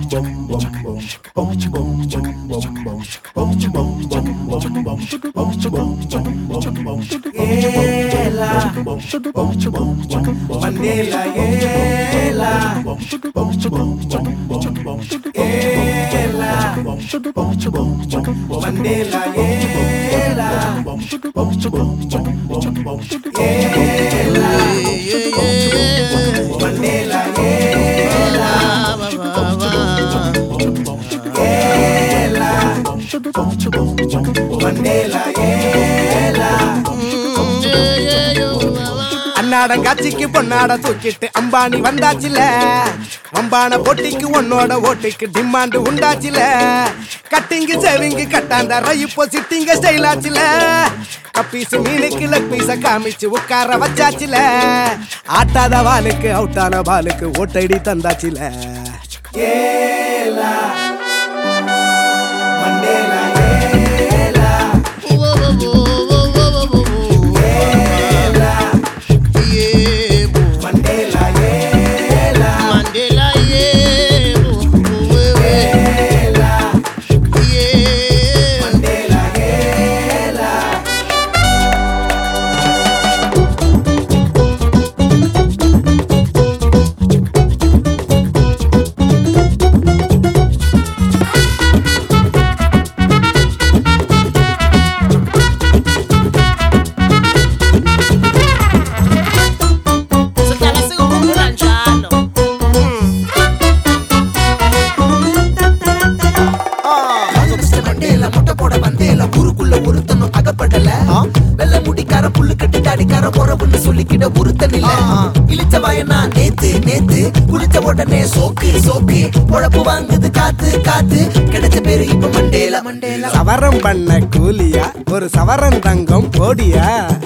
Ela, Mandela, ela, ela, Mandela, ela, Mandela, ela, Mandela, ela. அன்னாடங்காட்சிக்கு பொன்னாட தூக்கிட்டு அம்பானி வந்தாச்சுல அம்பான போட்டிக்கு உன்னோட ஓட்டுக்கு டிமாண்ட் உண்டாச்சுல கட்டிங்கு செவிங்கு கட்டாந்தார இப்போ சிட்டிங்க ஸ்டைல் ஆச்சுல கப்பீஸ் மீனுக்கு லெக் பீஸ காமிச்சு உட்கார வச்சாச்சுல ஆட்டாத வாளுக்கு அவுட்டான பாலுக்கு ஓட்டடி தந்தாச்சுல Ela, Mandela, ela, Mandela, ela, ela, Mandela, ela. Sihlala sikukhumbula njalo mister Mandela மொட்டை போட வந்தேல ஊருக்குள்ள ஒருத்தனும் அகப்படல வெள்ள முடிக்கார புல்லு கட்டி தாடிக்கார போறவுன்னு சொல்லிக்கிட ஒருத்தன் இல்ல இழிச்ச வாயனா நேத்து நேத்து குளிச்ச உடனே சோக்கு சோக்கு பொழப்பு வாங்குது காத்து காத்து கிடைச்ச பேரு இப்ப மண்டேல மண்டேல சவரம் பண்ண கூலியா ஒரு சவரன் தங்கம் போடியா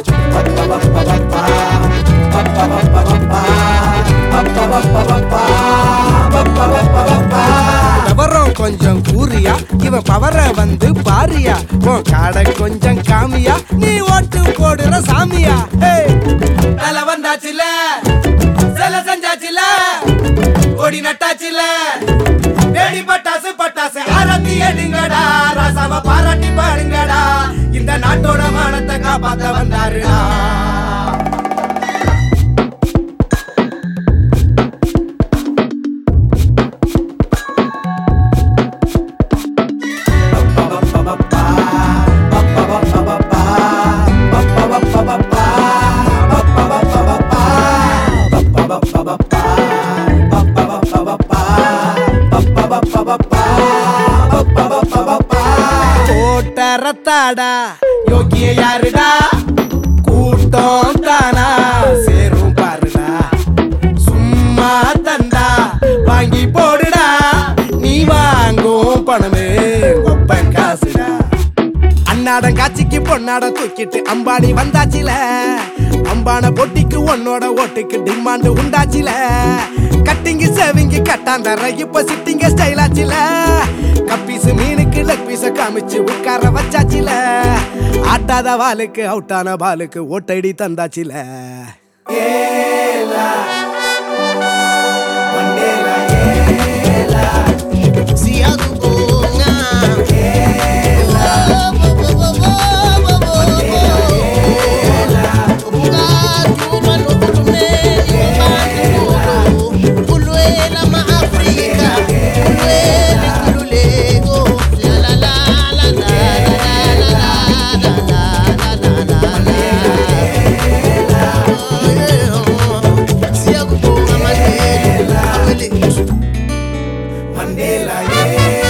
விவரம் கொஞ்சம் கூறியா இவன் பவர வந்து பாரியா உன் காடை கொஞ்சம் காமியா நீ ஓட்டு போடுற சாமியா தலை வந்தாச்சுல சில செஞ்சாச்சுல கொடி நட்டாச்சுல வேடி பட்டாசு பட்டாசு ஆரத்தி எடுங்கடா ராசாவ பாராட்டி பாடுங்கடா இந்த நாட்டோட மானத்தை காப்பாத்த வந்தாருடா போட்டரத்தாடா யோகிய யாருடா கூட்டம் தானா சேரும் பாருடா சும்மா தந்தா வாங்கி போடுடா நீ வாங்கும் பணமே ஒப்பன் காசுடா அன்னாடம் காட்சிக்கு பொன்னாட தூக்கிட்டு அம்பானி வந்தாச்சுல அம்பான பொட்டிக்கு உன்னோட ஓட்டுக்கு டிமாண்ட் உண்டாச்சுல கட்டிங்கு சேவிங்கு கட்டாந்தர இப்ப சிட்டிங்க ஸ்டைல் ஆச்சுல கப்பீஸ் மீனுக்கு லெக் பீஸ காமிச்சு உட்கார வச்சாச்சுல ஆட்டாத வாளுக்கு அவுட்டான பாலுக்கு ஓட்டடி தந்தாச்சுல Siyakubonga Ukaduma nohulumeni wobandululo Kulwela ma-Afrika Kulwela inkululeko La la la la la la la la la la la la Siyakubonga Mandela Awele Mandela, yeah.